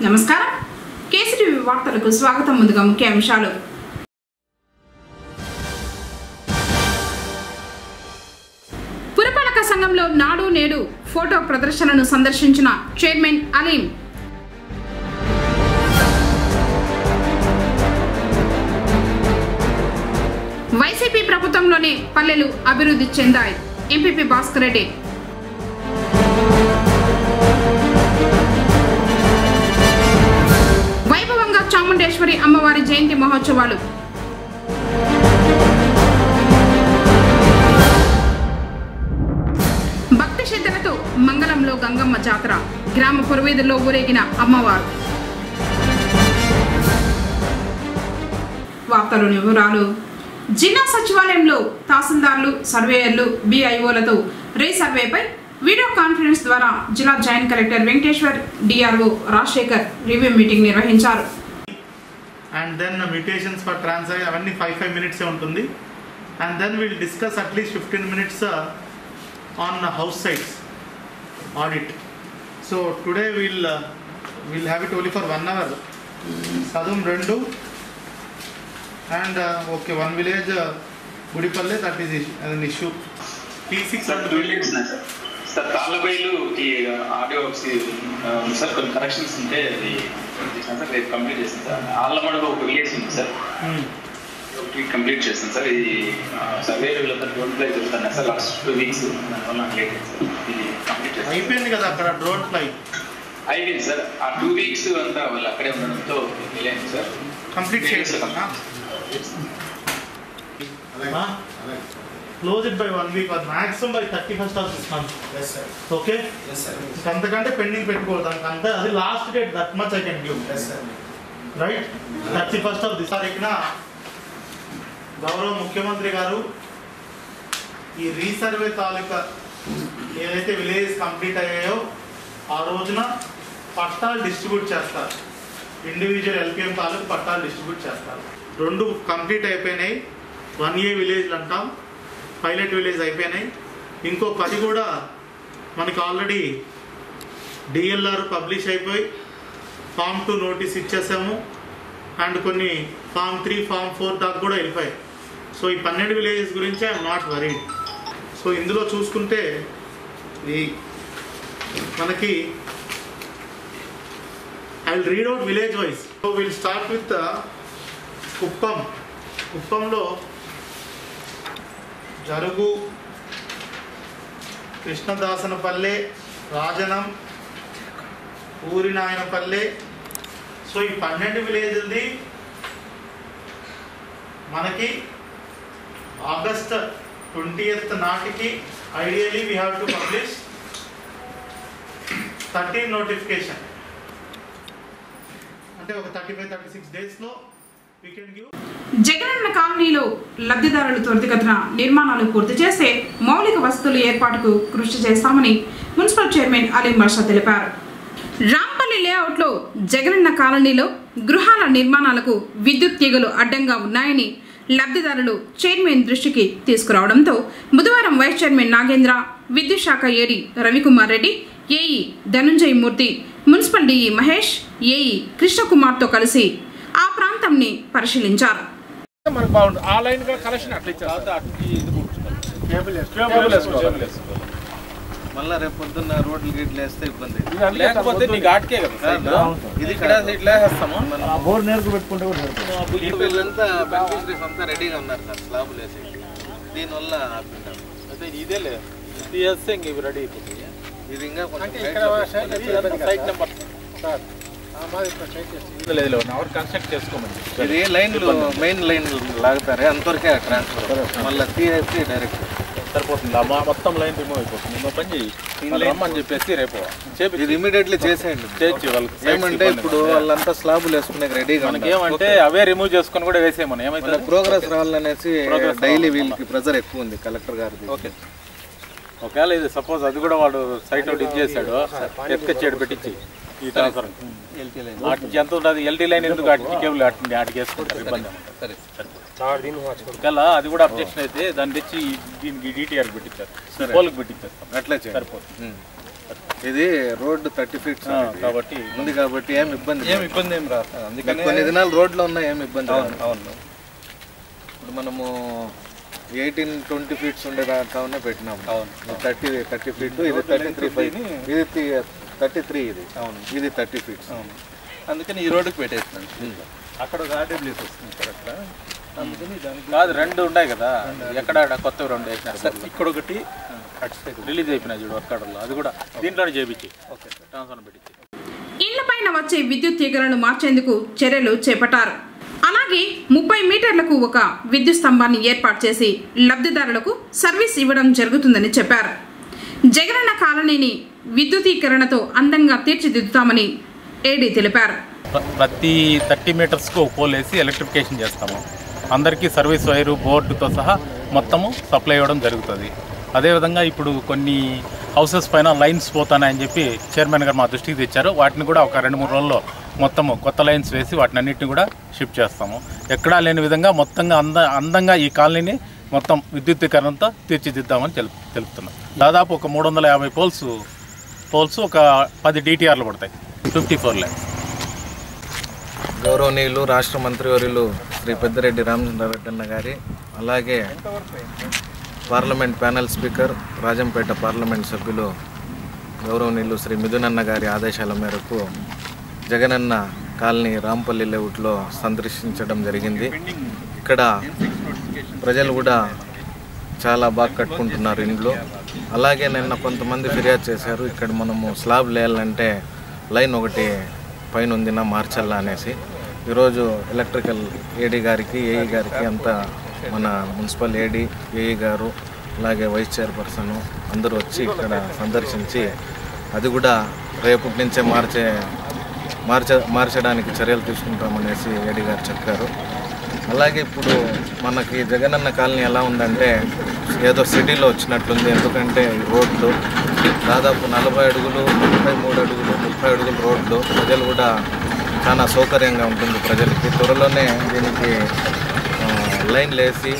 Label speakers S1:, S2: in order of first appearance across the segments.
S1: నమస్కారం కేసీటీవీ వార్తలకు స్వాగతం ముందుగా ముఖ్య అంశాలు పురపాలక సంఘంలో నాడు నేడు ఫోటో ప్రదర్శనను సందర్శించిన చైర్మన్ అలీం వైసీపీ ప్రభుత్వంలోనే పల్లెలు అభివృద్ధి చెందాయి ఎంపీపీ భాస్కర్ రెడ్డి వైభవంగా చాముండేశ్వరి అమ్మవారి జయంతి మహోత్సవాలు భక్తి శ్రద్ధలతో మంగళంలో గంగమ్మ జాతర గ్రామ పురవీధుల్లో ఊరేగిన అమ్మవారు వార్తలోని వివరాలు జిల్లా సచివాలయంలో తహసీల్దార్లు సర్వేయర్లు బిఐఓలతో రీసర్వేపై వీడియో కాన్ఫరెన్స్ ద్వారా జిల్లా joint collector Venkateswar DRO Rajasekhar review meeting నిర్వహించారు
S2: and then mutations for transaction అవన్నీ ఫైవ్ ఫైవ్ మినిట్సే ఉంటుంది and then will discuss atleast fifteen minutes on house sites audit so today will will have it only for one hour Sadum రెండు and okay one village Gudipalle that is an issue T six
S3: sir two links ఉన్నాయి sir sir Tallabailu ఈ audio ఒకటి ఉంది sir కొన్ని corrections ఉంటే అది చేసాను sir రేపు కంప్లీట్ చేస్తాను సార్ ఆళ్ళమడగ ఒక విలేజ్ ఉంది సార్ ఒకటి కంప్లీట్ చేస్తాను సార్ ఇది సర్వే వీళ్ళతో డోంట్ ప్లై చెప్తాను సార్ లాస్ట్ టూ వీక్స్ దానివల్ల నాకు లేట్ అయింది సార్ ఇది కంప్లీట్ చేస్తాను
S2: అయిపోయింది కదా అక్కడ డ్రోన్ ఫ్లై
S3: అయిపోయింది సార్ ఆ టూ వీక్స్ అంతా వాళ్ళు అక్కడే ఉండడంతో డిలే అయింది సార్
S2: కంప్లీట్ చేయండి close it by one week maximum by thirty first of this month
S4: Yes, sir.
S2: Okay
S4: Yes, sir.
S2: అంతకంటే పెండింగ్ పెట్టుకోవద్దు అంతే అది last date that much I can give
S4: Yes, sir.
S2: Right thirty first of this తారీఖున గౌరవ ముఖ్యమంత్రి గారు ఈ resurvey తాలూకా ఏదైతే విలేజ్ కంప్లీట్ అయ్యాయో ఆ రోజున పట్టాలు డిస్ట్రిబ్యూట్ చేస్తారు ఇండివిజువల్ ఎల్పిఎం తాలూకు పట్టాలు డిస్ట్రిబ్యూట్ చేస్తారు రెండు కంప్లీట్ అయిపోయినాయి వన్ ఏ విలేజ్లు అంటాం పైలట్ విలేజ్ అయిపోయినాయి ఇంకో పది కూడా మనకి ఆల్రెడీ డిఎల్ఆర్ పబ్లిష్ అయిపోయి ఫామ్ టూ నోటీస్ ఇచ్చేసాము అండ్ కొన్ని ఫామ్ త్రీ ఫామ్ ఫోర్ దాకా కూడా వెళ్ళిపోయాయి సో ఈ పన్నెండు విలేజెస్ గురించి ఐఎమ్ నాట్ వరీడ్ సో ఇందులో చూసుకుంటే ఈ మనకి I will read out village wise so will start with Kuppam కుప్పంలో జరుగు కృష్ణదాసనపల్లె రాజనం ఊరినాయనపల్లె సో ఈ పన్నెండు విలేజ్ది మనకి ఆగస్ట్ ట్వంటీయత్ నాటికి ideally we have to publish thirteen notification అంటే ఒక థర్టీ ఫైవ్ థర్టీ సిక్స్ డేస్లో వీ కెన్ గివ్
S1: జగనన్న కాలనీలో లబ్ధిదారులు త్వరితగతిన నిర్మాణాలు పూర్తి చేస్తే మౌలిక వసతుల ఏర్పాటుకు కృషి చేస్తామని మున్సిపల్ చైర్మన్ అలీం బాషా తెలిపారు రాంపల్లి లేఅవుట్లో జగనన్న కాలనీలో గృహాల నిర్మాణాలకు విద్యుత్ తీగలు అడ్డంగా ఉన్నాయని లబ్ధిదారులు చైర్మన్ దృష్టికి తీసుకురావడంతో బుధవారం వైస్ చైర్మన్ నాగేంద్ర విద్యుత్ శాఖ AD Ravikumar Reddy AE Dhanunjay Murthy municipal DE Mahesh AE కృష్ణకుమార్తో కలిసి ఆ ప్రాంతంని పరిశీలించారు
S5: మనకు బాగుంటుంది ఆ లైన్ గా కనెక్షన్ అట్లా ఇచ్చేస్తారు కేబుల్ వేసుకోవాలి.
S6: మళ్ళా రేపు పొద్దున్న రోడ్లు గిట్లు వేస్తే ఇబ్బంది
S5: ఇది అందుకే లేకపోతే నీకు ఆటకే కదా సైడ్. ఇది ఇక్కడ ఇట్లా వేస్తాము
S2: బోర్ నేర్పు పెట్టుకుంటే కూడా
S6: ఈ వీళ్ళంతా బెనిఫిషరీస్ అంతా రెడీగా ఉన్నారు సార్ స్లాబులు వేసి దీనివల్ల ఆపుకుంటారు
S5: అయితే ఇదే లేదు ఇది వేస్తే ఇంక ఇవి రెడీ అయిపోతుంది
S6: ఇది ఇంకా కొంచెం
S5: అంటే
S6: height
S5: ఇక్కడ
S6: లో
S5: సైడ్
S6: పెట్టుకొని
S5: ఇది సైడ్ నెంబర్ సార్ ఆ మాది ఇక్కడ సైడ్ చేసి లేదు లేదు అవర్ కన్స్ట్రక్ట్ చేసుకోమని
S6: ఇది లైన్లు మెయిన్ లైన్ లాగుతారే అంతవరకే ట్రాన్స్ఫర్ మళ్ళీ తీసేసి డైరెక్ట్
S5: సరిపోతుంది ఆ మా- మొత్తం లైన్ రిమూవ్ అయిపోతుంది ఇంకో పని చెయ్యి వాళ్ళు రమ్మని చెప్పేసి రేపు చేపి
S6: ఇది ఇమీడియట్లీ చేసేయండి
S5: చేయొచ్చు వాళ్ళకి sides
S6: ఏమంటే
S5: ఇబ్బంది
S6: ఇప్పుడు
S5: ఉండదు.
S6: వాళ్ళంతా స్లాబులు వేసుకునే రెడీగా
S5: మనకి ఏమంటే అవే రిమూవ్ చేసుకొని కూడా వేసేయమని ఏమైతే
S6: ప్రోగ్రెస్ రావాలనేసి
S5: Progress
S6: డైలీ
S5: రావాలి.
S6: వీళ్ళకి ప్రెజర్ ఎక్కువ ఉంది కలెక్టర్ గారిది
S5: ఓకే ఒకవేళ ఇది సపోజ్ అది కూడా వాడు సైట్ అవుట్ ఇచ్చేసాడు ఎత్తుకొచ్చేడు పెట్టించి ఈ ట్రాన్స్ఫర్ వాటికి ఎంత ఉంటుంది ఎల్టీ లైన్ ఎందుకు వాటికి కేబుల్ వాటిని వాటికి వేసుకుంటారు ఇబ్బంది ఏమంటారు
S6: సరే
S5: ఒకవేళ అది కూడా అబ్జెక్షన్ అయితే దాన్ని తెచ్చి దీనికి డిటిఆర్ పెట్టించారు పోల్కి పెట్టించారు
S6: అట్లా చేయండి
S5: సరిపోతుంది
S6: ఉమ్. ఇది రోడ్డు థర్టీ ఫీట్
S5: ఆ, కాబట్టి
S6: ఉంది కాబట్టి ఏం ఇబ్బంది
S4: ఏం
S6: లేదు.
S4: ఇబ్బంది ఏం రాదు సార్ అందుకని
S6: కొన్ని దినాలు రోడ్లో ఉన్నా ఏం ఇబ్బంది
S4: అవును
S6: రాదు.
S4: అవును
S6: ఇప్పుడు మనము ఎయిటీన్ ట్వంటీ ఫీట్స్ ఉండే దాంట్లోనే పెట్టినాం
S4: అవును.
S6: థర్టీ థర్టీ ఫీట్ ఇది థర్టీ త్రీ ఫైవ్ ఇది థర్టీ త్రీ ఇది
S4: అవును.
S6: ఇది థర్టీ ఫీట్స్
S4: అవును అందుకని ఈ రోడ్డుకి పెట్టేస్తున్నాను అక్కడ ఒక ఆర్డబ్ల్యూస్ వస్తుంది సార్ అక్కడ అందుకని దానికి
S5: కాదు రెండు ఉన్నాయి కదా ఎక్కడ కొత్తవి రెండు వేసినారు
S4: సార్ ఇక్కడ ఒకటి అటు సైడ్
S5: రిలీజ్ అయిపోయినాయి చూడు వర్కాడర్లో అది కూడా దీంట్లోనే చేపించి ఓకే ట్రాన్స్ఫర్ పెట్టించి
S1: ఇళ్లపైన వచ్చే విద్యుత్ తీగలను మార్చేందుకు చర్యలు చేపట్టారు అలాగే ముప్పై మీటర్లకు ఒక విద్యుత్ స్తంభాన్ని ఏర్పాటు చేసి లబ్ధిదారులకు సర్వీస్ ఇవ్వడం జరుగుతుందని చెప్పారు జగనన్న కాలనీని విద్యుతీకరణతో అందంగా తీర్చిదిద్దుతామని ఏడీ తెలిపారు
S5: ప్ర- ప్రతి థర్టీ మీటర్స్కి ఒక పోల్ వేసి ఎలక్ట్రిఫికేషన్ చేస్తాము అందరికీ సర్వీస్ వైరు బోర్డుతో సహా మొత్తము సప్లై ఇవ్వడం జరుగుతుంది అదేవిధంగా ఇప్పుడు కొన్ని హౌసెస్ పైన లైన్స్ పోతాయని చెప్పి చైర్మన్ గారు మా దృష్టికి తెచ్చారు వాటిని కూడా ఒక రెండు మూడు రోజుల్లో మొత్తము కొత్త లైన్స్ వేసి వాటిని అన్నింటిని కూడా షిఫ్ట్ చేస్తాము ఎక్కడా లేని విధంగా మొత్తంగా అంద అందంగా ఈ కాలనీని మొత్తం విద్యుత్తీకరణతో తీర్చిదిద్దామని తెలుపు తెలుపుతున్నాం దాదాపు ఒక మూడు వందల యాభై పోల్స్ పోల్స్ ఒక పది డిటిఆర్లు పడతాయి ఫిఫ్టీ ఫోర్ ల్యాక్స్
S6: గౌరవనీయులు రాష్ట్ర మంత్రివర్యులు శ్రీ పెద్దిరెడ్డి రామచంద్రారెడ్డి గారి అలాగే parliament panel speaker Rajampet parliament సభ్యులు గౌరవనీయులు శ్రీ మిథునన్న గారి ఆదేశాల మేరకు జగనన్న కాలనీ రాంపల్లి లేఅవుట్లో సందర్శించడం జరిగింది ఇక్కడ ప్రజలు కూడా చాలా బాగా కట్టుకుంటున్నారు ఇండ్లు అలాగే నిన్న కొంతమంది ఫిర్యాదు చేశారు ఇక్కడ మనము స్లాబ్ లేయాలంటే లైన్ ఒకటి పైన ఉందినా మార్చాలా అనేసి ఈరోజు ఎలక్ట్రికల్ ఏడీ గారికి ఏఈ గారికి అంతా మన మున్సిపల్ ఏడీ ఏఈ గారు అలాగే వైస్ చైర్పర్సన్ అందరూ వచ్చి ఇక్కడ సందర్శించి అది కూడా రేపటి నుంచే మార్చే మార్చ మార్చడానికి చర్యలు తీసుకుంటామనేసి ఏడీ గారు చెప్పారు అలాగే ఇప్పుడు మనకి జగనన్న కాలనీ ఎలా ఉందంటే ఏదో సిటీలో వచ్చినట్లుంది ఎందుకంటే ఈ రోడ్లు దాదాపు నలభై అడుగులు ముప్పై మూడు అడుగులు ముప్పై అడుగులు రోడ్లు ప్రజలు కూడా చాలా సౌకర్యంగా ఉంటుంది ప్రజలకి త్వరలోనే దీనికి ఆ, లైన్లు వేసి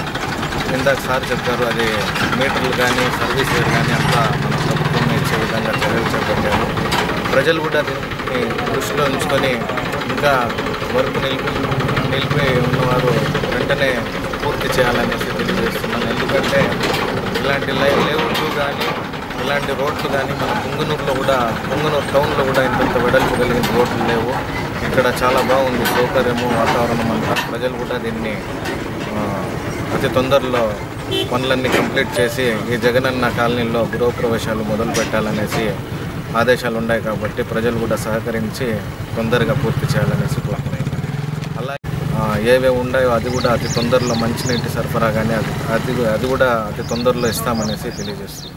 S6: ఇందాక సార్ చెప్పారు అది మీటర్లు కానీ సర్వీస్ రేట్ కానీ అంతా మన ప్రభుత్వం ఇచ్చే విధంగా చర్యలు చేపట్టారు ప్రజలు కూడా దీన్ని దృష్టిలో ఉంచుకొని ఇంకా వర్క్ నిలిపి నిలిపి ఉన్నవారు వెంటనే పూర్తి చేయాలనేసి తెలియజేస్తున్నాను ఎందుకంటే ఇలాంటి లైన్ లేవుట్లు కానీ ఇలాంటి రోడ్లు కానీ మన పుంగనూరులో కూడా పుంగనూరు టౌన్లో కూడా ఇంతంత వెడల్పు కలిగిన రోడ్లు లేవు ఇక్కడ చాలా బాగుంది సౌకర్యము వాతావరణం అంతా ప్రజలు కూడా దీన్ని ఆ, అతి తొందరలో పనులన్నీ కంప్లీట్ చేసి ఈ జగనన్న కాలనీలో గృహప్రవేశాలు మొదలు పెట్టాలనేసి ఆదేశాలు ఉన్నాయి కాబట్టి ప్రజలు కూడా సహకరించి తొందరగా పూర్తి చేయాలనేసి కోరుతున్నాను అలాగే ఆ, ఏవే ఉన్నాయో అది కూడా అతి తొందరలో మంచినీటి సరఫరా కానీ అది అది అది కూడా అతి తొందరలో ఇస్తామనేసి తెలియజేస్తుంది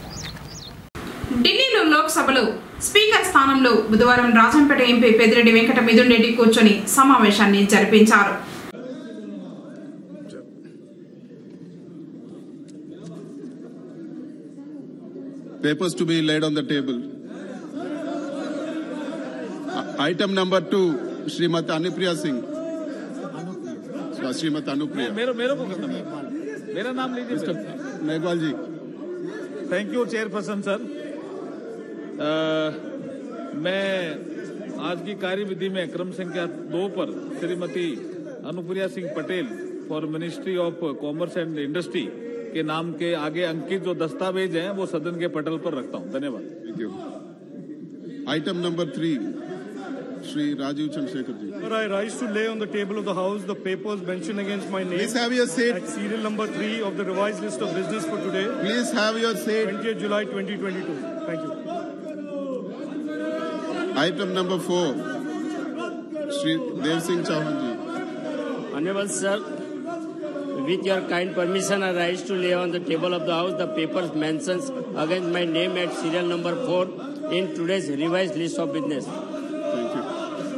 S1: ఢిల్లీలో లోక్సభలో స్పీకర్ స్థానంలో బుధవారం రాజంపేట ఎంపీ పెద్దిరెడ్డి వెంకట మిథున్ రెడ్డి కూర్చొని సమావేశాన్ని జరిపించారు
S7: papers to be laid on the table. I- Item number two, Srimati Anupriya Singh. So, Srimati Anupriya.
S8: मेरा मेरे को करना है। मेरा नाम लीजिए
S7: Mr.
S8: Sir
S7: Megwal ji.
S8: Thank you chairperson sir अ, मैं आज की कार्यविधि में क्रम संख्या दो पर Shrimati Anupriya Singh Patel for ministry of commerce and industry के नाम के आगे अंकित जो दस्तावेज हैं वो सदन के पटल पर रखता हूं धन्यवाद
S7: Thank you. Item number three, Shri Rajiv Chandrasekhar ji.
S9: Sir, I rise to lay on the table of the House the papers mentioned against my name
S7: Please have your seat.
S9: at serial number three of the revised list of business for today,
S7: Please have your seat.
S9: 20th July 2022. Thank you.
S7: Item number four, Shri Dev Singh Chauhan ji.
S10: Honorable Sir, with your kind permission, I rise to lay on the table of the House the papers mentions against my name at serial number 4 in today's revised list of business.
S7: Thank you.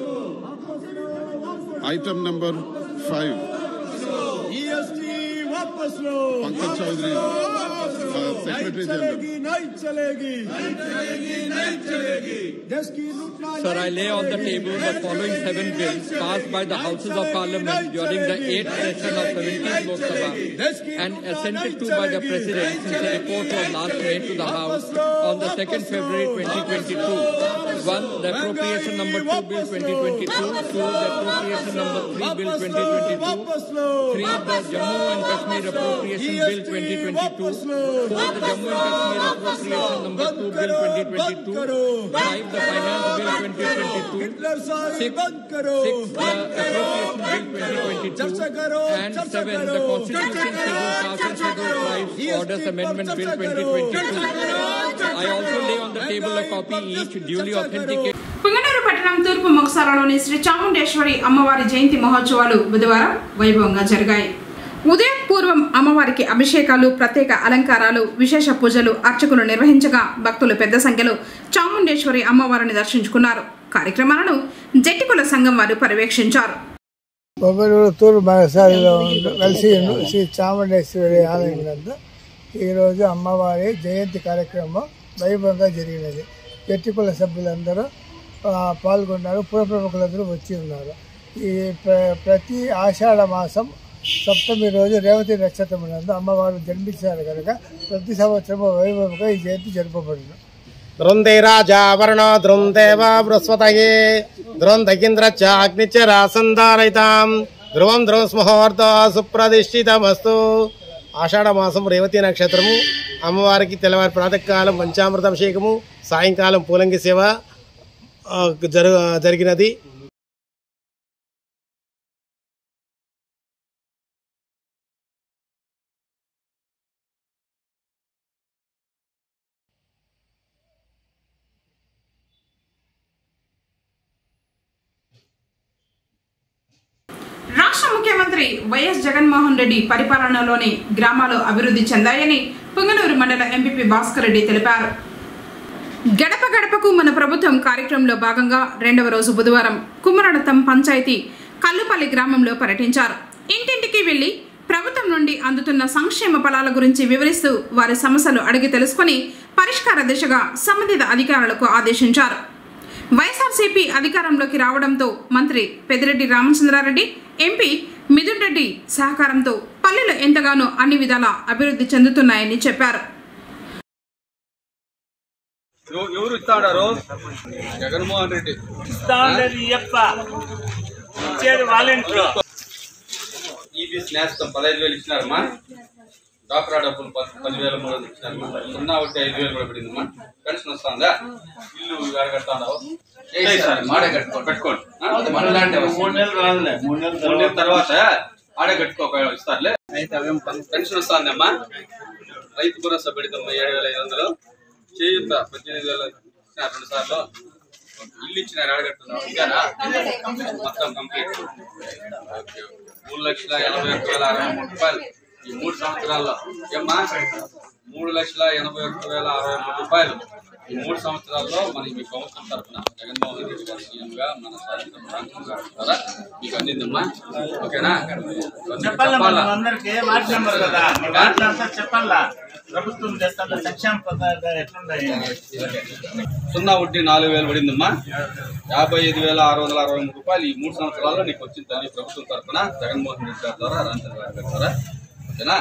S7: Item number five. Pankaj Chaudhary. Uh, Secretary General.
S9: नहीं चलेगी नहीं चलेगी देश की लूटना
S11: Sir, I lay on the table the following seven bills passed by the Houses of Parliament during the eighth session of 17th Lok Sabha and assented to by the President since the report was last made to the House on the 2nd February 2022. One, the appropriation number 2 bill 2022. Two, the appropriation number 3 bill 2022. Three, the Jammu and Kashmir appropriation bill 2022. Four, the Jammu and Kashmir appropriation number 2 bill 2022. Five, the finance bill 2022. Six, six the appropriation bill 2022. And seven, the constitution schedule caste and schedule tribes orders amendment bill 2022. I also lay on the table a copy each duly authenticated.
S1: Punganur పట్టణం తూర్పు మొగసాలలోని శ్రీ చాముండేశ్వరి అమ్మవారి జయంతి మహోత్సవాలు బుధవారం వైభవంగా జరిగాయి ఉదయం పూర్వం అమ్మవారికి అభిషేకాలు ప్రత్యేక అలంకారాలు విశేష పూజలు అర్చకులు నిర్వహించగా భక్తులు పెద్ద సంఖ్యలో చాముండేశ్వరి అమ్మవారిని దర్శించుకున్నారు కార్యక్రమాలను జట్టికుల సంఘం వారు పర్యవేక్షించారు
S12: పొగలూరు తూర్పు బాగసారిలో కలిసి శ్రీ చాముండేశ్వరి ఆలయం వద్ద ఈరోజు అమ్మవారి జయంతి కార్యక్రమం వైభవంగా జరిగినది ఎట్టికుల సభ్యులందరూ ఆ, పాల్గొన్నారు పుర ప్రముఖులందరూ వచ్చి ఉన్నారు ఈ ప్ర- ప్రతి ఆషాఢ మాసం సప్తమి రోజు రేవతి నక్షత్రం నందు అమ్మవారు జన్మించారు కనుక ప్రతి సంవత్సరము వైభవంగా ఈ జయంతి జరుపబడును
S13: ధృంధైరాజావరణో ధృందేవ బృహస్పతయే ధృంధగింద్ర చాగ్నిచ రాసంధారయితాం ధ్రువం ధ్రువం స్మహోర్ధ సుప్రతిష్ఠితమస్తు ఆషాఢ మాసం రేవతి నక్షత్రము అమ్మవారికి తెల్లవారి ప్రాతకాలం పంచామృతాభిషేకము సాయంకాలం పూలంగి సేవ ఆ, జరు జరిగినది
S1: రాష్ట్ర ముఖ్యమంత్రి వైఎస్ జగన్మోహన్ రెడ్డి పరిపాలనలోని గ్రామాలు అభివృద్ధి చెందాయని పుంగనూరు మండల ఎంపీపీ భాస్కర్ రెడ్డి తెలిపారు గడప గడపకు మన ప్రభుత్వం కార్యక్రమంలో భాగంగా రెండవ రోజు బుధవారం కుమ్మరడతం పంచాయతీ కల్లుపల్లి గ్రామంలో పర్యటించారు ఇంటింటికి వెళ్లి ప్రభుత్వం నుండి అందుతున్న సంక్షేమ ఫలాల గురించి వివరిస్తూ వారి సమస్యలు అడిగి తెలుసుకొని పరిష్కార దిశగా సంబంధిత అధికారులకు ఆదేశించారు వైఎస్ఆర్సీపీ అధికారంలోకి రావడంతో మంత్రి పెద్దిరెడ్డి రామచంద్రారెడ్డి ఎంపీ మిథున్ రెడ్డి సహకారంతో పల్లెలు ఎంతగానో అన్ని విధాలా అభివృద్ధి చెందుతున్నాయని చెప్పారు
S4: ఎవరు ఇస్తా ఉన్నారు జగన్మోహన్ రెడ్డి ఈబీఎస్ నేస్తం పదహైదు వేలు ఇచ్చినారమ్మా డాక్టర్ డబ్బులు పది పదివేల మూడు వందలు ఇచ్చినారమ్మా సున్నా ఒకటి ఐదు వేలు కూడా పడిందమ్మా పెన్షన్ వస్తుందా ఇల్లు ఎక్కడ కడతా ఉన్నావు మాడే కట్టుకో పెట్టుకోండి ఆ? మన లాంటి మూడు నెలలు రాదులే మూడు నెలల తర్వాత ఆడే కట్టుకో ఇస్తారులే పెన్షన్ వస్తుందమ్మా రైతు భరోసా పెడతాం ఏడు వేల ఐదు వందలు చేయుత పద్దెనిమిది వేల ఇచ్చినారు రెండు సార్లు ఇల్లు ఇచ్చినారు అడగట్టున్నాం ఇంకానా మొత్తం కంప్లీట్ ఓకే, ఓకే. మూడు లక్షల ఎనభై ఒక్క వేల అరవై మూడు రూపాయలు ఈ మూడు సంవత్సరాల్లో ఏమ్మా మూడు లక్షల ఎనభై ఒక్క వేల అరవై మూడు రూపాయలు ఈ మూడు సంవత్సరాల్లో మనకి మీ ప్రభుత్వం తరఫున జగన్మోహన్ రెడ్డి గారు సీఎంగా మన శాసన రాష్ట్రం గారి ద్వారా మీకు అందిందమ్మా ఓకేనా
S14: చెప్పాలా అందరికి వార్డు మెంబర్ కదా మీ వార్డు అంతా చెప్పాలా ప్రభుత్వం చేస్తున్న సంక్షేమ పథకాలు ఎట్లున్నాయి
S4: సున్నా వడ్డీ నాలుగు వేలు పడిందమ్మా యాభై ఐదు వేల ఆరు వందల అరవై మూడు రూపాయలు ఈ మూడు సంవత్సరాల్లో నీకు వచ్చింది తల్లి ప్రభుత్వం తరఫున జగన్మోహన్ రెడ్డి గారి ద్వారా రామచంద్ర గారి ద్వారా ఓకేనా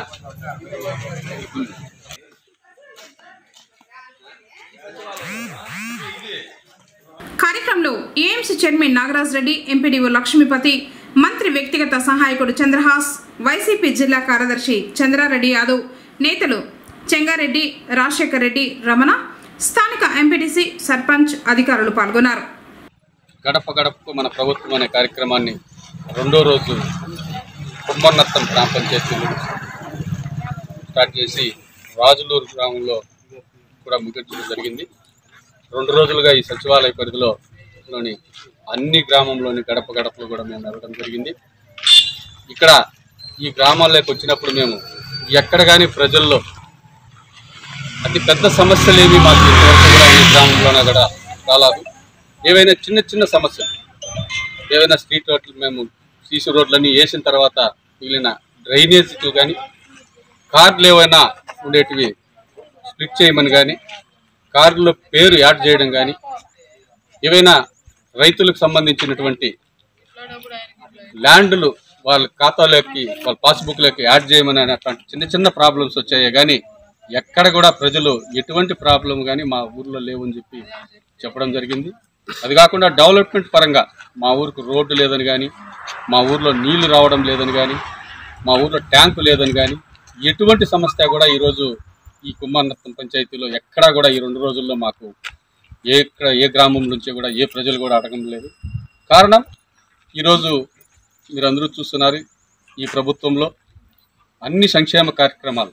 S1: కార్యక్రమంలో AMC chairman Nagaraj Reddy MPDO Lakshmipathi మంత్రి వ్యక్తిగత సహాయకుడు చంద్రహాస్ వైసీపీ జిల్లా కార్యదర్శి చంద్రారెడ్డి యాదవ్ నేతలు చెంగారెడ్డి రాజశేఖర్ రెడ్డి రమణ స్థానిక ఎంపీటీసీ సర్పంచ్ అధికారులు పాల్గొన్నారు
S4: గడప గడపకు మన ప్రభుత్వం అనే కార్యక్రమాన్ని రెండో రోజు కుమ్మన్నత్తం గ్రామ పంచాయతీలో స్టార్ట్ చేసి రాజులూరు గ్రామంలో కూడా ముగించడం జరిగింది రెండు రోజులుగా ఈ సచివాలయ పరిధిలో లోని అన్ని గ్రామంలోని గడప గడపలు కూడా మేము నడవడం జరిగింది ఇక్కడ ఈ గ్రామాల్లోకి వచ్చినప్పుడు మేము ఎక్కడ కానీ ప్రజల్లో అతి పెద్ద సమస్యలు ఏవి మాకు ఇంతవరకు కూడా ఈ గ్రామంలోనే కూడా రాలేదు ఏవైనా చిన్న చిన్న సమస్యలు ఏవైనా స్ట్రీట్ రోడ్లు మేము సీసీ రోడ్లన్నీ వేసిన తర్వాత మిగిలిన డ్రైనేజీలు కానీ కార్లు ఏవైనా ఉండేటివి స్ప్లిట్ చేయమని కానీ కారులో పేరు యాడ్ చేయడం కానీ ఏవైనా రైతులకు సంబంధించినటువంటి ల్యాండ్లు వాళ్ళ ఖాతాలోకి వాళ్ళ పాస్బుక్లోకి యాడ్ చేయమని అటువంటి చిన్న చిన్న ప్రాబ్లమ్స్ వచ్చాయి కానీ ఎక్కడ కూడా ప్రజలు ఎటువంటి ప్రాబ్లం కానీ మా ఊర్లో లేవని చెప్పి చెప్పడం జరిగింది అది కాకుండా డెవలప్మెంట్ పరంగా మా ఊరికి రోడ్డు లేదని కానీ మా ఊర్లో నీళ్లు రావడం లేదని కానీ మా ఊర్లో ట్యాంకు లేదని కానీ ఎటువంటి సమస్య కూడా ఈరోజు ఈ కుమ్మారనత్తం పంచాయతీలో ఎక్కడా కూడా ఈ రెండు రోజుల్లో మాకు ఏ ఏ గ్రామం నుంచి కూడా ఏ ప్రజలు కూడా అడగడం లేదు కారణం ఈరోజు మీరందరూ చూస్తున్నారు ఈ ప్రభుత్వంలో అన్ని సంక్షేమ కార్యక్రమాలు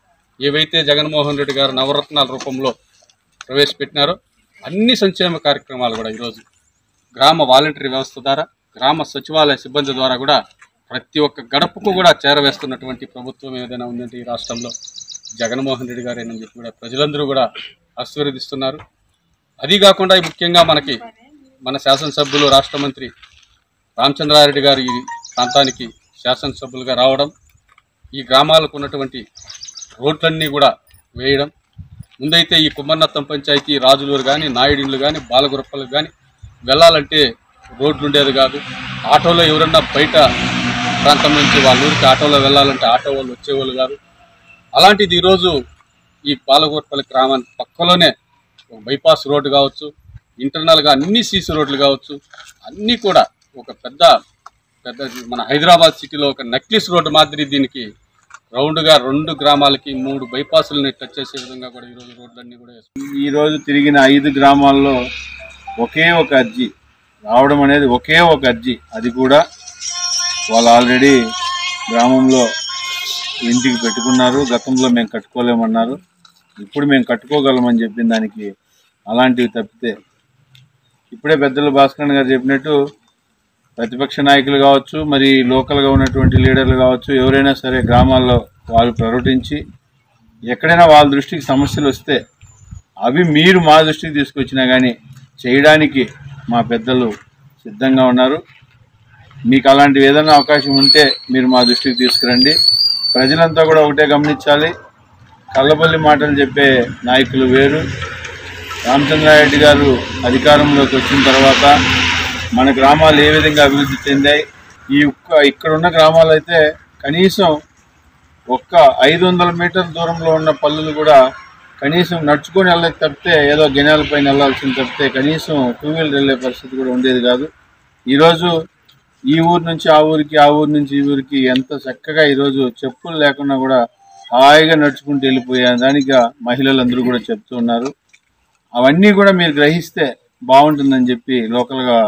S4: ఏవైతే జగన్మోహన్ రెడ్డి గారు నవరత్నాల రూపంలో ప్రవేశపెట్టినారో అన్ని సంక్షేమ కార్యక్రమాలు కూడా ఈరోజు గ్రామ వాలంటరీ వ్యవస్థ ద్వారా గ్రామ సచివాలయ సిబ్బంది ద్వారా కూడా ప్రతి ఒక్క గడపకు కూడా చేరవేస్తున్నటువంటి ప్రభుత్వం ఏదైనా ఉందంటే ఈ రాష్ట్రంలో జగన్మోహన్ రెడ్డి గారేనని చెప్పి కూడా ప్రజలందరూ కూడా ఆశీర్వదిస్తున్నారు అది కాకుండా ముఖ్యంగా మనకి మన శాసనసభ్యులు రాష్ట్ర మంత్రి రామచంద్రారెడ్డి గారు ఈ ప్రాంతానికి శాసనసభ్యులుగా రావడం ఈ గ్రామాలకు ఉన్నటువంటి రోడ్లన్నీ కూడా వేయడం ముందైతే ఈ కుమ్మన్నత్తం పంచాయతీ రాజులూరు కానీ నాయుడిళ్ళు కానీ బాలగురప్పలకు కానీ వెళ్ళాలంటే రోడ్లు ఉండేది కాదు ఆటోలో ఎవరన్నా బయట ప్రాంతం నుంచి వాళ్ళ ఊరికి ఆటోలో వెళ్ళాలంటే ఆటో వాళ్ళు వచ్చేవాళ్ళు కాదు అలాంటిది ఈరోజు ఈ బాలగురప్పల్లి గ్రామానికి పక్కలోనే ఒక బైపాస్ రోడ్డు కావచ్చు ఇంటర్నల్గా అన్ని సీసీ రోడ్లు కావచ్చు అన్నీ కూడా ఒక పెద్ద పెద్ద మన హైదరాబాద్ సిటీలో ఒక నక్లిస్ రోడ్డు మాదిరి దీనికి రౌండ్గా రెండు గ్రామాలకి మూడు బైపాసులని టచ్ చేసే విధంగా కూడా ఈరోజు రోడ్లన్నీ కూడా వేసుకున్నాం.
S15: ఈ రోజు తిరిగిన ఐదు గ్రామాల్లో ఒకే ఒక అర్జీ రావడం అనేది ఒకే ఒక అర్జీ అది కూడా వాళ్ళు ఆల్రెడీ గ్రామంలో ఇంటికి పెట్టుకున్నారు గతంలో మేము కట్టుకోలేమన్నారు ఇప్పుడు మేము కట్టుకోగలమని చెప్పిన దానికి అలాంటివి తప్పితే ఇప్పుడే పెద్దలు భాస్కరన్ గారు చెప్పినట్టు ప్రతిపక్ష నాయకులు కావచ్చు మరి లోకల్గా ఉన్నటువంటి లీడర్లు కావచ్చు ఎవరైనా సరే గ్రామాల్లో వాళ్ళు ప్రకటించి ఎక్కడైనా వాళ్ళ దృష్టికి సమస్యలు వస్తే అవి మీరు మా దృష్టికి తీసుకొచ్చినా కానీ చేయడానికి మా పెద్దలు సిద్ధంగా ఉన్నారు మీకు అలాంటివి ఏదైనా అవకాశం ఉంటే మీరు మా దృష్టికి తీసుకురండి ప్రజలంతా కూడా ఒకటే గమనించాలి కళ్ళబల్లి మాటలు చెప్పే నాయకులు వేరు రామచంద్రారెడ్డి గారు అధికారంలోకి వచ్చిన తర్వాత మన గ్రామాలు ఏ విధంగా అభివృద్ధి చెందాయి ఈ ఒక్క ఇక్కడున్న గ్రామాలు అయితే కనీసం ఒక్క ఐదు వందల మీటర్ల దూరంలో ఉన్న పల్లెలు కూడా కనీసం నడుచుకొని వెళ్ళక తప్పితే ఏదో గెనాల పైన వెళ్ళాల్సింది తప్పితే కనీసం టూ వీలర్ వెళ్ళే పరిస్థితి కూడా ఉండేది కాదు ఈరోజు ఈ ఊరు నుంచి ఆ ఊరికి ఆ ఊరు నుంచి ఈ ఊరికి ఎంత చక్కగా ఈరోజు చెప్పులు లేకుండా కూడా హాయిగా నడుచుకుంటూ వెళ్ళిపోయే దానిగా మహిళలందరూ కూడా చెప్తూ ఉన్నారు అవన్నీ కూడా మీరు గ్రహిస్తే బాగుంటుందని చెప్పి లోకల్గా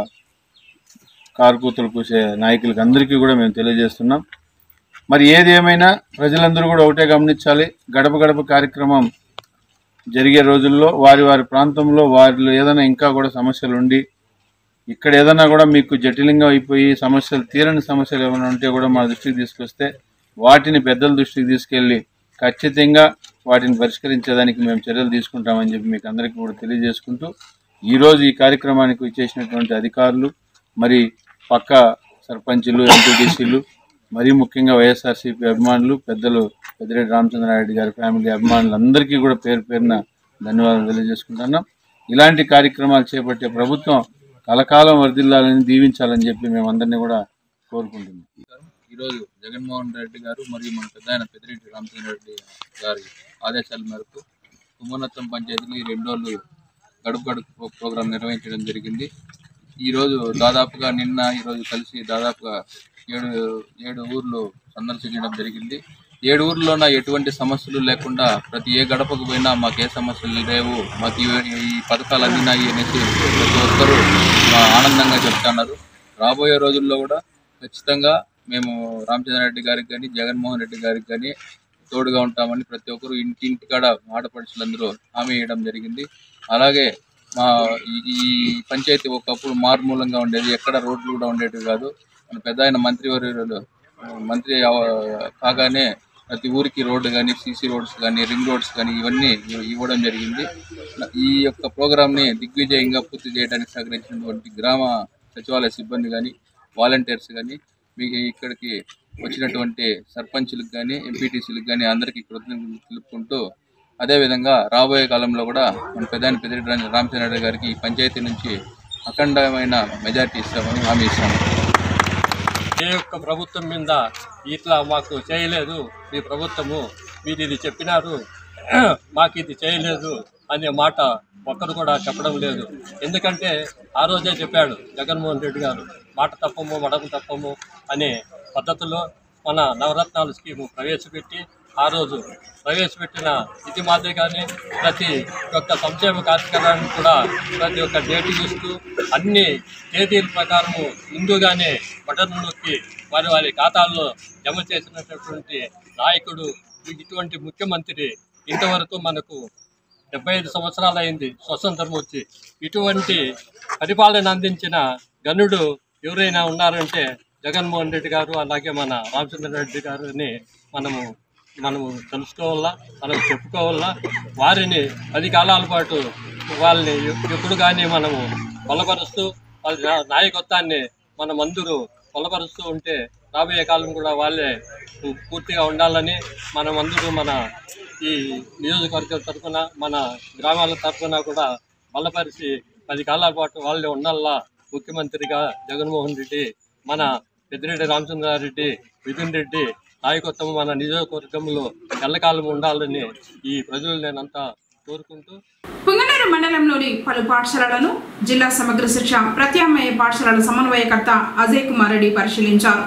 S15: కారు కూతురు కూసే నాయకులకి అందరికీ కూడా మేము తెలియజేస్తున్నాం మరి ఏది ఏమైనా ప్రజలందరూ కూడా ఒకటే గమనించాలి గడప గడప కార్యక్రమం జరిగే రోజుల్లో వారి వారి ప్రాంతంలో వారిలో ఏదైనా ఇంకా కూడా సమస్యలు ఉండి ఇక్కడ ఏదైనా కూడా మీకు జటిలంగా అయిపోయి సమస్యలు తీరని సమస్యలు ఏమైనా ఉంటే కూడా మా దృష్టికి తీసుకొస్తే వాటిని పెద్దల దృష్టికి తీసుకెళ్ళి ఖచ్చితంగా వాటిని పరిష్కరించేదానికి మేము చర్యలు తీసుకుంటామని చెప్పి మీకు అందరికీ కూడా తెలియజేసుకుంటూ ఈరోజు ఈ కార్యక్రమానికి వచ్చేసినటువంటి అధికారులు మరి పక్క సర్పంచులు ఎంపీటీసీలు మరీ ముఖ్యంగా వైఎస్ఆర్సీపీ అభిమానులు పెద్దలు పెద్దిరెడ్డి రామచంద్రారెడ్డి గారి ఫ్యామిలీ అభిమానులు అందరికీ కూడా పేరు పేరున ధన్యవాదాలు తెలియజేసుకుంటున్నాం ఇలాంటి కార్యక్రమాలు చేపట్టే ప్రభుత్వం కలకాలం వర్ధిల్లాలని దీవించాలని చెప్పి మేమందరినీ కూడా కోరుకుంటున్నాం
S16: ఈరోజు జగన్మోహన్ రెడ్డి గారు మరియు మన పెద్ద ఆయన పెద్దిరెడ్డి రామచంద్ర రెడ్డి గారి ఆదేశాల మేరకు కుమ్మనత్తం పంచాయతీలో ఈ రెండు రోజులు గడుపు గడుపు ప్రో- ప్రోగ్రాం నిర్వహించడం జరిగింది ఈరోజు దాదాపుగా నిన్న ఈరోజు కలిసి దాదాపుగా ఏడు ఏడు ఊర్లు సందర్శించడం జరిగింది ఏడు ఊర్లోన ఎటువంటి సమస్యలు లేకుండా ప్రతి ఏ గడపకు పోయినా మాకు ఏ సమస్యలు లేవు మాకు ఈ- ఈ పథకాలు అందినాయి అనేసి ప్రతి ఒక్కరూ ఆ, ఆనందంగా చెప్తున్నారు రాబోయే రోజుల్లో కూడా ఖచ్చితంగా మేము రామచంద్రారెడ్డి గారికి కానీ జగన్మోహన్ రెడ్డి గారికి కానీ తోడుగా ఉంటామని ప్రతి ఒక్కరు ఇంటింటికాడ ఆడపడుచులందరూ హామీ ఇవ్వడం జరిగింది అలాగే మా ఈ- ఈ పంచాయతీ ఒకప్పుడు మారుమూలంగా ఉండేది ఎక్కడ రోడ్లు కూడా ఉండేటివి కాదు మన పెద్ద ఆయన మంత్రివర్యులు మంత్రి అవ- కాగానే ప్రతి ఊరికి రోడ్డు కానీ సీసీ రోడ్స్ కానీ రింగ్ రోడ్స్ కానీ ఇవన్నీ ఇవ్- ఇవ్వడం జరిగింది ఈ యొక్క ప్రోగ్రామ్ని దిగ్విజయంగా పూర్తి చేయడానికి సహకరించినటువంటి గ్రామ సచివాలయ సిబ్బంది కానీ వాలంటీర్స్ కానీ మీకు ఇక్కడికి వచ్చినటువంటి సర్పంచులకు కానీ ఎంపీటీసీలకు కానీ అందరికీ కృతజ్ఞతలు తెలుపుకుంటూ అదేవిధంగా రాబోయే కాలంలో కూడా మన పెద్దాని పెద్దిరెడ్డి రా- రామచంద్రరెడ్డి గారికి ఈ పంచాయతీ నుంచి అఖండమైన మెజార్టీ ఇస్తామని హామీ ఇస్తాము
S17: ఏ యొక్క ప్రభుత్వం మీద ఇట్లా మాకు చేయలేదు మీ ప్రభుత్వము మీరు ఇది చెప్పినారు మాకు ఇది చేయలేదు అనే మాట ఒక్కరు కూడా చెప్పడం లేదు ఎందుకంటే ఆ రోజే చెప్పాడు జగన్మోహన్ రెడ్డి గారు మాట తప్పము మడమ తప్పము అనే పద్ధతిలో మన నవరత్నాలు స్కీము ప్రవేశపెట్టి ఆ రోజు ప్రవేశపెట్టిన ఇది మాదిరిగానే ప్రతి ఒక్క సంక్షేమ కార్యక్రమాన్ని కూడా ప్రతి ఒక్క డేట్ చూస్తూ అన్ని తేదీల ప్రకారము ముందుగానే బటన్ నొక్కి వారి వారి ఖాతాల్లో జమ చేసినటువంటి నాయకుడు ఇటువంటి ముఖ్యమంత్రి ఇంతవరకు మనకు డెబ్బై ఐదు సంవత్సరాలు అయింది స్వతంత్రం వచ్చి ఇటువంటి పరిపాలన అందించిన గనుడు ఎవరైనా ఉన్నారంటే జగన్మోహన్ రెడ్డి గారు అలాగే మన రామచంద్ర రెడ్డి గారిని మనము మనము తెలుసుకోవాలా మనం చెప్పుకోవాలా వారిని పది కాలాల పాటు వాళ్ళని ఎప్పుడు కానీ మనము బలపరుస్తూ వాళ్ళ నా- నాయకత్వాన్ని మనం అందరూ బలపరుస్తూ ఉంటే రాబోయే కాలం కూడా వాళ్ళే పూర్తిగా ఉండాలని మనం అందరూ మన ఈ నియోజకవర్గం తరఫున మన గ్రామాల తరఫున కూడా బలపరిచి పది కాలాల పాటు వాళ్ళే ఉండాలా ముఖ్యమంత్రిగా జగన్మోహన్ రెడ్డి మన పెద్దిరెడ్డి రామచంద్రారెడ్డి మిథున్ రెడ్డి నాయకత్వం మన నియోజకవర్గంలో ఎల్లకాలం ఉండాలని ఈ ప్రజలు నేనంతా కోరుకుంటూ
S1: పుంగనూరు మండలంలోని పలు పాఠశాలలను జిల్లా సమగ్ర శిక్ష ప్రత్యామ్నాయ పాఠశాలల సమన్వయకర్త అజయ్ కుమార్ రెడ్డి పరిశీలించారు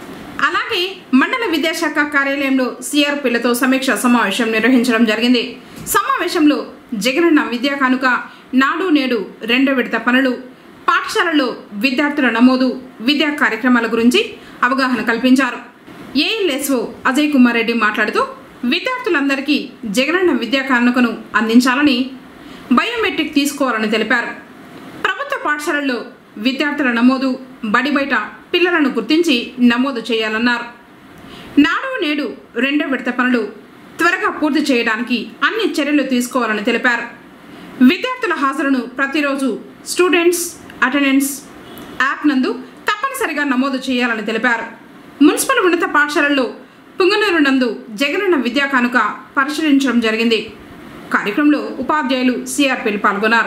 S1: అలాగే మండల విద్యాశాఖ కార్యాలయంలో సిఆర్పిలతో సమీక్ష సమావేశం నిర్వహించడం జరిగింది సమావేశంలో జగనన్న విద్యా కానుక నాడు నేడు రెండో విడత పనులు పాఠశాలలో విద్యార్థుల నమోదు విద్యా కార్యక్రమాల గురించి అవగాహన కల్పించారు ఏఎల్ఎస్ఓ అజయ్ కుమార్ రెడ్డి మాట్లాడుతూ విద్యార్థులందరికీ జగనన్న విద్యా కానుకను అందించాలని బయోమెట్రిక్ తీసుకోవాలని తెలిపారు ప్రభుత్వ పాఠశాలల్లో విద్యార్థుల నమోదు బడి బయట పిల్లలను గుర్తించి నమోదు చేయాలన్నారు నాడు నేడు రెండో విడత పనులు త్వరగా పూర్తి చేయడానికి అన్ని చర్యలు తీసుకోవాలని తెలిపారు విద్యార్థుల హాజరును ప్రతిరోజు స్టూడెంట్స్ అటెండెన్స్ యాప్ నందు తప్పనిసరిగా నమోదు చేయాలని తెలిపారు మున్సిపల్ ఉన్నత పాఠశాలల్లో పుంగనూరు నందు జగనన్న విద్యా కానుక పరిశీలించడం జరిగింది కార్యక్రమంలో ఉపాధ్యాయులు సిఆర్పీలు పాల్గొన్నారు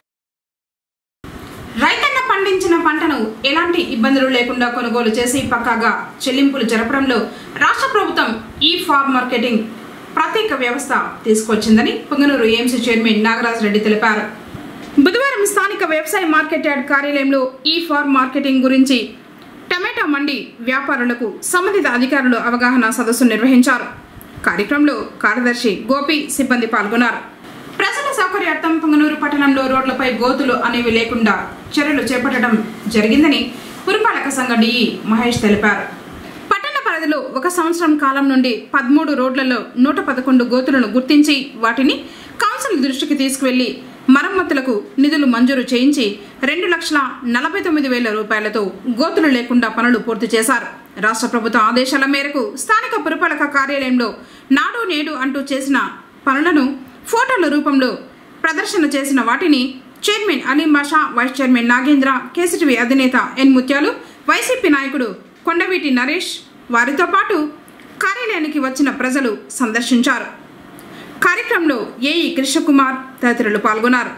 S1: రైతన్న పండించిన పంటను ఎలాంటి ఇబ్బందులు లేకుండా కొనుగోలు చేసి పక్కాగా చెల్లింపులు జరపడంలో రాష్ట్ర ప్రభుత్వం ఈ ఫార్మ్ మార్కెటింగ్ ప్రత్యేక వ్యవస్థ తీసుకొచ్చిందని పుంగనూరు ఏఎంసీ చైర్మన్ నాగరాజ్ రెడ్డి తెలిపారు బుధవారం స్థానిక వ్యవసాయ మార్కెట్ యార్డ్ కార్యాలయంలో ఈ ఫార్మ్ మార్కెటింగ్ గురించి టమాటా మండి వ్యాపారులకు సంబంధిత అధికారులు అవగాహన సదస్సు నిర్వహించారు కార్యక్రమంలో కార్యదర్శి గోపి సిబ్బంది పాల్గొన్నారు ప్రజల సౌకర్యార్థం పుంగనూరు పట్టణంలో రోడ్లపై గోతులు అనేవి లేకుండా చర్యలు చేపట్టడం జరిగిందని పురపాలక సంఘ డిఈ మహేష్ తెలిపారు పట్టణ పరిధిలో ఒక సంవత్సరం కాలం నుండి పదమూడు రోడ్లలో నూట పదకొండు గోతులను గుర్తించి వాటిని కౌన్సిల్ దృష్టికి తీసుకువెళ్లి మరమ్మతులకు నిధులు మంజూరు చేయించి రెండు లక్షల నలభై తొమ్మిది వేల రూపాయలతో గోతులు లేకుండా పనులు పూర్తి చేశారు రాష్ట్ర ప్రభుత్వ ఆదేశాల మేరకు స్థానిక పురపాలక కార్యాలయంలో నాడు నేడు అంటూ చేసిన పనులను ఫోటోల రూపంలో ప్రదర్శన చేసిన వాటిని chairman Aleem Basha vice chairman Nagendra KCTV అధినేత ఎన్ ముత్యాలు వైసీపీ నాయకుడు కొండవీటి నరేష్ వారితో పాటు కార్యాలయానికి వచ్చిన ప్రజలు సందర్శించారు కార్యక్రమంలో ఏఈ కృష్ణకుమార్ తదితరులు పాల్గొన్నారు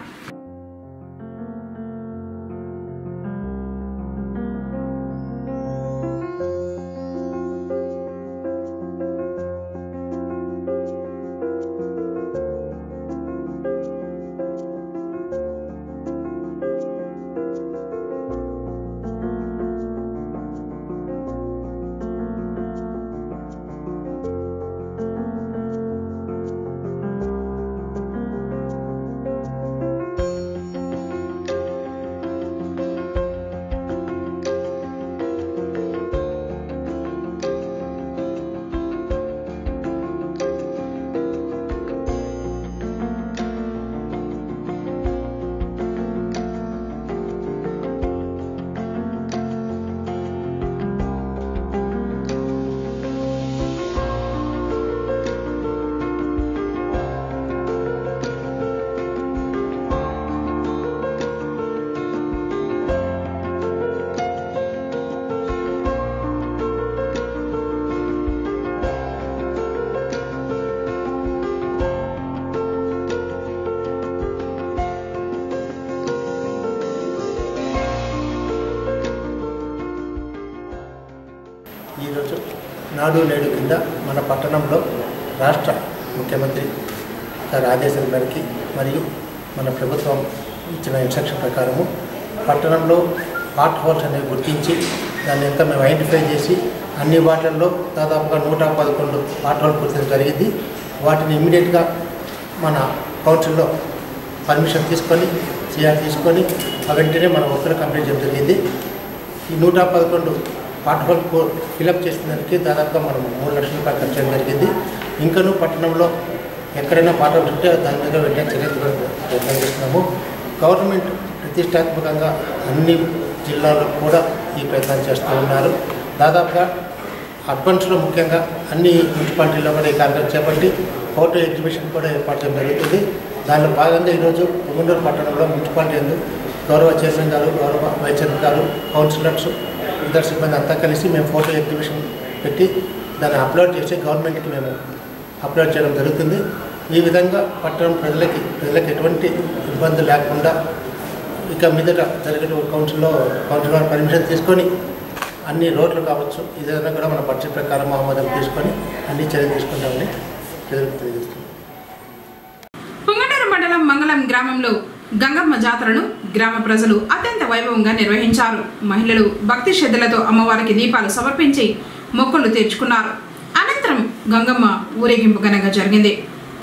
S18: నాడు నేడు కింద మన పట్టణంలో రాష్ట్ర ముఖ్యమంత్రి గారి ఆదేశాల మేరకి మరియు మన ప్రభుత్వం ఇచ్చిన ఇన్స్ట్రక్షన్ ప్రకారము పట్టణంలో పార్ట్ హోల్స్ అనేవి గుర్తించి దాన్ని ఎంత మేము ఐడెంటిఫై చేసి అన్ని వాటిల్లో దాదాపుగా నూట పదకొండు పార్ట్ హోల్ గుర్తించడం జరిగింది వాటిని ఇమ్మీడియట్గా మన కౌన్సిల్లో పర్మిషన్ తీసుకొని సిఆర్ తీసుకొని ఆ వెంటనే మనం వర్క్ను కంప్లీట్ చేయడం జరిగింది ఈ నూట పదకొండు పార్ట్ హోల్ ఫిలప్ చేసిన దానికి దాదాపుగా మనం మూడు లక్షల రూపాయలు ఖర్చు చేయడం జరిగింది ఇంకనూ పట్టణంలో ఎక్కడైనా పాట ఉంటే దాని మీద వెంటనే చర్య తీసుకోవడానికి ప్రయత్నం చేస్తున్నాము గవర్నమెంట్ ప్రతిష్టాత్మకంగా అన్ని జిల్లాల్లో కూడా ఈ ప్రయత్నం చేస్తూ ఉన్నారు దాదాపుగా అర్బన్స్లో ముఖ్యంగా అన్ని మున్సిపాలిటీల్లో కూడా ఈ కార్యక్రమం చేపట్టి ఫోటో ఎగ్జిబిషన్ కూడా ఏర్పాటు చేయడం జరుగుతుంది దానిలో భాగంగా ఈరోజు పొంగనూరు పట్టణంలో మున్సిపాలిటీ ఎందు గౌరవ చైర్మన్ గారు గౌరవ వైస్ చైర్మన్ గారు కౌన్సిలర్స్ ఇతర సిబ్బంది అంతా కలిసి మేము ఫోటో ఎగ్జిబిషన్ పెట్టి దాన్ని అప్లోడ్ చేసి గవర్నమెంట్కి మేము అప్లోడ్ చేయడం జరుగుతుంది ఈ విధంగా పట్టణం ప్రజలకి ప్రజలకు ఎటువంటి ఇబ్బంది లేకుండా ఇక మీదట జరిగే కౌన్సిల్లో కౌన్సిల్ వారి పర్మిషన్ తీసుకొని అన్ని రోడ్లు కావచ్చు ఇదైనా కూడా మన బడ్జెట్ ప్రకారం ఆమోదం తీసుకొని అన్ని చర్యలు తీసుకుంటామని ప్రజలకు తెలియజేస్తున్నాం
S1: పుంగనూరు మండలం మంగళం గ్రామంలో గంగమ్మ జాతరను గ్రామ ప్రజలు అత్యంత వైభవంగా నిర్వహించారు మహిళలు భక్తి శ్రద్ధలతో అమ్మవారికి దీపాలు సమర్పించి మొక్కులు తీర్చుకున్నారు అనంతరం గంగమ్మ ఊరేగింపు ఘనంగా జరిగింది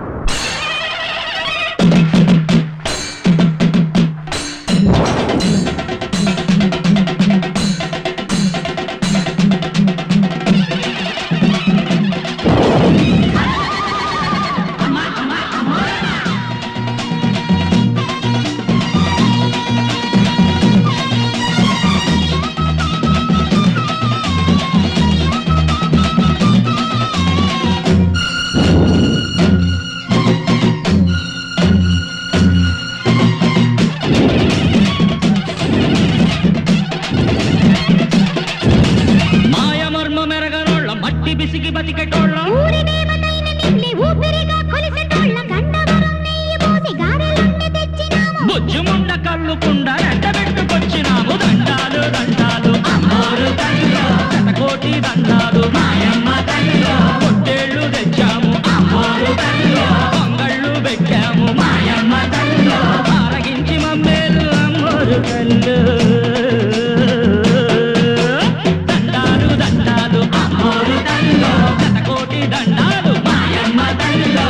S19: మాయమర్మ మెరగనోళ్ళ మట్టి బిసికి బతికెటోళ్ళ బుజ్జుముండ కళ్ళు కుండ ఎండబెట్టుకొచ్చినాము దండాలు దండాలు అమ్మోరు తల్లిలో కోటి దండాలు మాయమ్మ తల్లిలో పొట్టేళ్ళు తెచ్చాము అమ్మోరు తల్లిలో పొంగళ్ళు పెట్టాము మాయమ్మ తల్లిలో ఆరగించి మమ్మేలు అమ్మోరు తల్లు దండాలు దండాలు అమ్మోరు తల్లిలో కోటి దండాలు మాయమ్మ తల్లిలో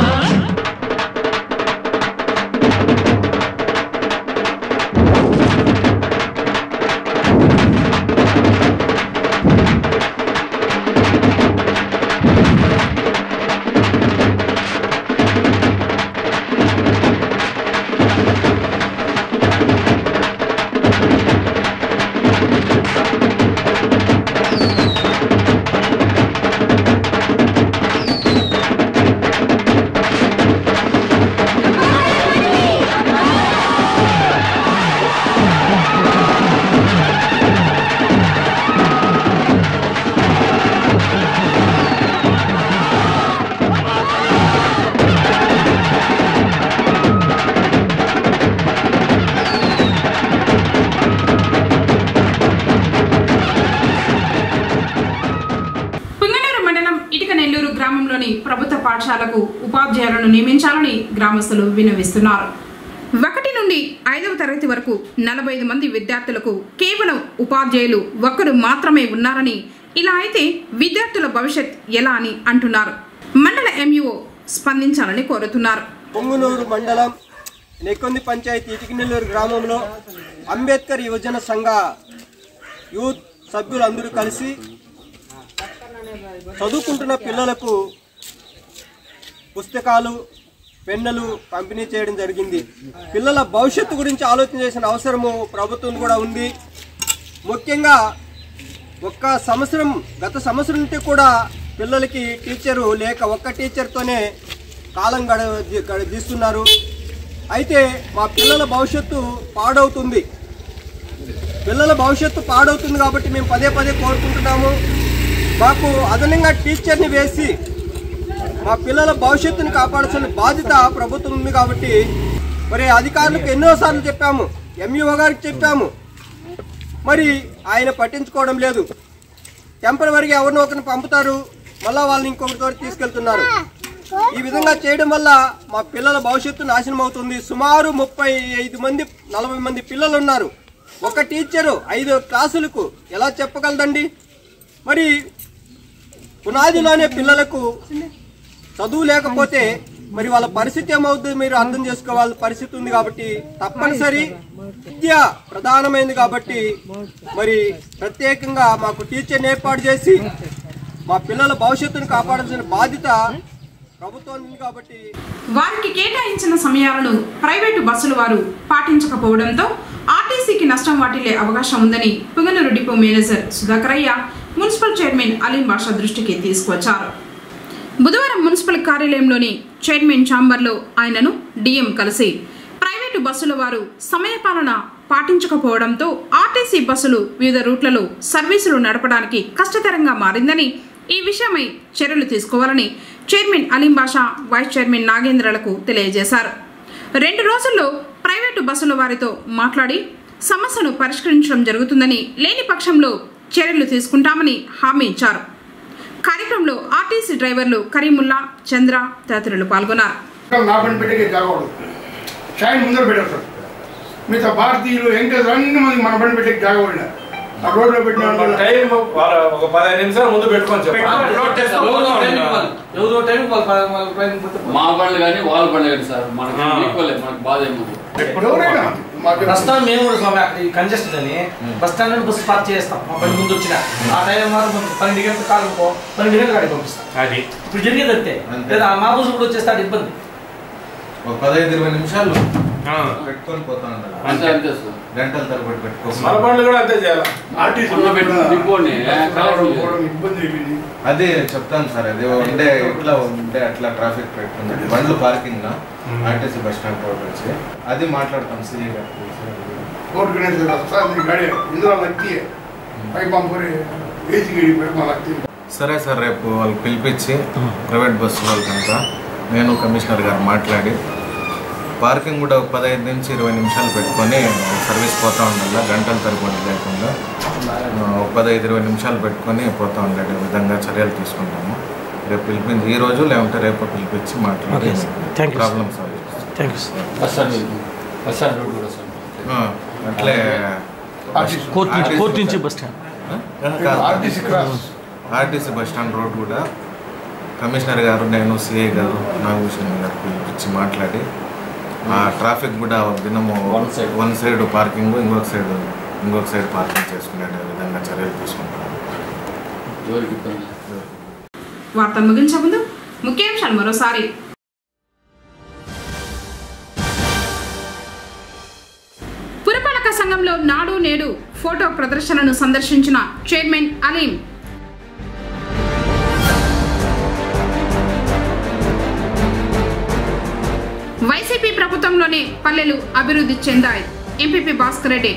S1: పుంగనూరు మండలం ఇటుక నెల్లూరు గ్రామంలోని ప్రభుత్వ పాఠశాలకు ఉపాధ్యాయులను నియమించాలని గ్రామస్తులు విన్నవిస్తున్నారు ఒకటి నుండి ఐదవ తరగతి వరకు నలభై ఐదు మంది విద్యార్థులకు కేవలం ఉపాధ్యాయులు ఒక్కరు మాత్రమే ఉన్నారని ఇలా అయితే విద్యార్థుల భవిష్యత్ ఎలా అని అంటున్నారు మండల ఎంఈఓ స్పందించాలని కోరుతున్నారు
S20: పొంగునూరు మండలం నెక్కొంది పంచాయతీ ఇటికినెల్లూరు గ్రామంలో అంబేద్కర్ యువజన సంఘ యూత్ సభ్యులందరూ కలిసి చదువుకుంటున్న పిల్లలకు పుస్తకాలు పెన్నులు పంపిణీ చేయడం జరిగింది పిల్లల భవిష్యత్తు గురించి ఆలోచన చేసిన అవసరము ప్రభుత్వం కూడా ఉంది ముఖ్యంగా ఒక్క సంవత్సరం గత సంవత్సరం నుండి కూడా పిల్లలకి టీచరు లేక ఒక్క టీచర్తోనే కాలం గడ గడదీస్తున్నారు అయితే మా పిల్లల భవిష్యత్తు పాడవుతుంది పిల్లల భవిష్యత్తు పాడవుతుంది కాబట్టి మేము పదే పదే కోరుకుంటున్నాము మాకు అదనంగా టీచర్ని వేసి మా పిల్లల భవిష్యత్తుని కాపాడాల్సిన బాధ్యత ప్రభుత్వం ఉంది కాబట్టి మరి అధికారులకు ఎన్నోసార్లు చెప్పాము ఎంఈఓ గారికి చెప్పాము మరి ఆయన పట్టించుకోవడం లేదు టెంపరీగా ఎవరినో ఒకరిని పంపుతారు మళ్ళా వాళ్ళని ఇంకొకటి తోటి తీసుకెళ్తున్నారు ఈ విధంగా చేయడం వల్ల మా పిల్లల భవిష్యత్తు నాశనం అవుతుంది సుమారు ముప్పై ఐదు మంది నలభై మంది పిల్లలు ఉన్నారు ఒక టీచరు ఐదు క్లాసులకు ఎలా చెప్పగలదండి మరి పునాదిలోనే పిల్లలకు చదువు లేకపోతే మరి వాళ్ళ పరిస్థితి ఏమవుతుంది మీరు అర్థం చేసుకోవాల్సిన పరిస్థితి ఉంది కాబట్టి తప్పనిసరి విద్య ప్రధానమైనది కాబట్టి మరి ప్రత్యేకంగా మాకు టీచర్ని ఏర్పాటు చేసి మా పిల్లల భవిష్యత్తును కాపాడాల్సిన బాధ్యత ప్రభుత్వం ఉంది కాబట్టి
S1: వారికి కేటాయించిన సమయాలను ప్రైవేటు బస్సుల వారు పాటించకపోవడంతో ఆర్టీసీకి నష్టం వాటిల్లే అవకాశం ఉందని Punganur depot manager Sudhakaraiah municipal chairman Aleem Basha దృష్టికి తీసుకువచ్చారు బుధవారం మున్సిపల్ కార్యాలయంలోని చైర్మన్ ఛాంబర్లో ఆయనను డిఎం కలిసి ప్రైవేటు బస్సుల వారు సమయపాలన పాటించకపోవడంతో ఆర్టీసీ బస్సులు వివిధ రూట్లలో సర్వీసులు నడపడానికి కష్టతరంగా మారిందని ఈ విషయమై చర్యలు తీసుకోవాలని chairman Aleem Basha vice chairman నాగేంద్రలకు తెలియజేశారు రెండు రోజుల్లో ప్రైవేటు బస్సుల వారితో మాట్లాడి సమస్యను పరిష్కరించడం జరుగుతుందని లేని పక్షంలో చర్యలు తీసుకుంటామని హామీ ఇచ్చారు కార్యక్రమంలో ఆర్టీసీ డ్రైవర్లు కరీముల్లా చంద్ర తదితరులు పాల్గొన్నారు
S21: నా పని పెట్టే జాగవాడు షైన్ ముందర పెట్టారు మిగతా భారతీయులు ఎంకరేజ్ అన్ని మంది మన పని పెట్టే జాగవాడు ఆ రోడ్లో పెట్టిన వాళ్ళు-
S22: టైం వాళ్ళ ఒక పదిహేను నిమిషాలు ముందు పెట్టుకొని
S4: మా బండ్లు కానీ వాళ్ళ బండ్లు కానీ సార్ మనకి ఈక్వలే మనకు బాధ ఏముంది
S21: ఎవరైనా మాకు
S23: ప్రస్తుతం మేము కూడా స్వామి అక్కడ కంజెస్టెడ్ అని బస్ స్టాండ్ నుండి బస్సు పార్క్ చేస్తాం మా పని ముందు వచ్చిన ఆ టైం మాత్రం మనం పన్నెండు గంటల కాలం పన్నెండు గంటల కాడికి పంపిస్తాం
S22: అది
S23: ఇప్పుడు జరిగేది అంతే లేదా మా బస్సు కూడా వచ్చేస్తాడు ఇబ్బంది
S6: ఒక పదహైదు ఇరవై నిమిషాలు పెట్టుకొని పోతా ఉండాలి
S4: అంతే అంతే సార్
S6: గంటల తరబడి పెట్టుకోవాలి
S22: మన బండ్లు కూడా అంతే చేయాలి
S21: ఆర్టీసీ
S4: అందులో పెట్టి దింపుకోండి
S21: రావడం పోవడం ఇబ్బంది అయిపోయింది
S6: అదే చెప్తాను సార్ అది ఉండే ఇట్లా ఉంటే అట్లా ట్రాఫిక్ పెట్టుకుంది బండ్లు parking RTC bus stand road వచ్చి అది మాట్లాడతాం సిఐ గారు
S21: కోర్టు గణేష్ వస్తుంది గాడి ఇందులో లక్కి పై పంపురి ఏసీ గడి పెట్టి మా లక్కి
S6: సరే సార్ రేపు వాళ్ళు పిలిపించి ప్రైవేట్ బస్సు వాళ్ళకంతా నేను కమిషనర్ గారు మాట్లాడి పార్కింగ్ కూడా ఒక పదహైదు నుంచి ఇరవై నిమిషాలు పెట్టుకొని సర్వీస్ పోతా ఉండాలి గంటల తరబడి లేకుండా ఆ, ఒక పదహైదు ఇరవై నిమిషాలు పెట్టుకొని పోతా ఉండే విధంగా చర్యలు తీసుకుంటాము రేపు పిలిపించి ఈ రోజు లేకుంటే రేపు పిలిపించి మాట్లాడి
S23: Okay, sir. Thank you, sir.
S6: Problem solve
S23: thank you sir
S4: bus stand bus stand road కూడా సార్
S6: ఆ, అట్లే
S23: కోర్టు నుంచి కోర్టు నుంచి bus stand
S21: RTC cross
S6: RTC bus stand road కూడా కమిషనర్ గారు నేను సిఐ గారు నాగభూషణ్ గారు పిలిపించి మాట్లాడి ఆ ట్రాఫిక్ కూడా ఒక దినము
S4: One side.
S6: One side parking ఇంకొక సైడ్ ఇంకొక సైడ్ పార్కింగ్ చేసుకునే విధంగా చర్యలు తీసుకుంటాం
S4: ఎవరికి ఇబ్బంది
S1: వార్తలు ముగించే ముందు ముఖ్యాంశాలు మరోసారి పురపాలక సంఘంలో నాడు నేడు ఫోటో ప్రదర్శనను సందర్శించిన చైర్మన్ అలీం వైసీపీ ప్రభుత్వంలోనే పల్లెలు అభివృద్ధి చెందాయి ఎంపీపీ భాస్కర్ రెడ్డి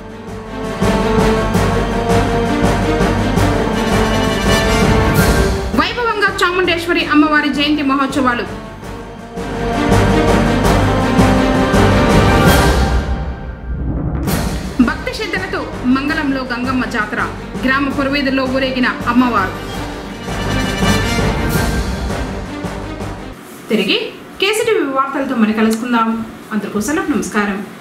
S1: వైభవంగా చాముండేశ్వరి అమ్మవారి జయంతి మహోత్సవాలు భక్తి శ్రద్ధలతో మంగళంలో గంగమ్మ జాతర గ్రామ పురవీధుల్లో ఊరేగిన అమ్మవారు తిరిగి కేసీటీవీ వార్తలతో మరి కలుసుకుందాం అందరికీ సెలవు నమస్కారం